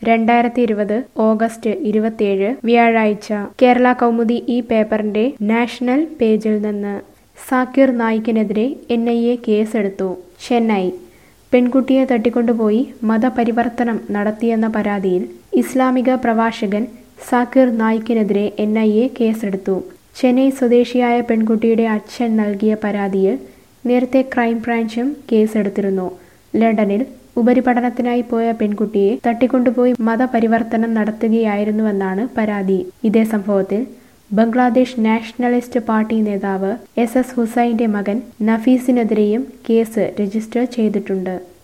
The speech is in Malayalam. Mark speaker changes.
Speaker 1: രണ്ടായിരത്തി ഇരുപത് ഓഗസ്റ്റ് ഇരുപത്തിയേഴ് വ്യാഴാഴ്ച കേരള കൗമുദി ഈ പേപ്പറിന്റെ നാഷണൽ പേജിൽ നിന്ന് സാക്കിർ നായിക്കിനെതിരെ എൻ ഐ എ കേസെടുത്തു ചെന്നൈ പെൺകുട്ടിയെ തട്ടിക്കൊണ്ടുപോയി മതപരിവർത്തനം നടത്തിയെന്ന പരാതിയിൽ ഇസ്ലാമിക പ്രഭാഷകൻ സാക്കിർ നായിക്കിനെതിരെ എൻ ഐ എ കേസെടുത്തു ചെന്നൈ സ്വദേശിയായ പെൺകുട്ടിയുടെ അച്ഛൻ നൽകിയ പരാതിയിൽ നേരത്തെ ക്രൈംബ്രാഞ്ചും കേസെടുത്തിരുന്നു ലണ്ടനിൽ ഉപരിപഠനത്തിനായി പോയ പെൺകുട്ടിയെ തട്ടിക്കൊണ്ടുപോയി മതപരിവർത്തനം നടത്തുകയായിരുന്നുവെന്നാണ് പരാതി ഇതേ സംഭവത്തിൽ ബംഗ്ലാദേശ് നാഷണലിസ്റ്റ് പാർട്ടി നേതാവ് എസ് എസ് ഹുസൈന്റെ മകൻ നഫീസിനെതിരെയും കേസ് രജിസ്റ്റർ ചെയ്തിട്ടുണ്ട്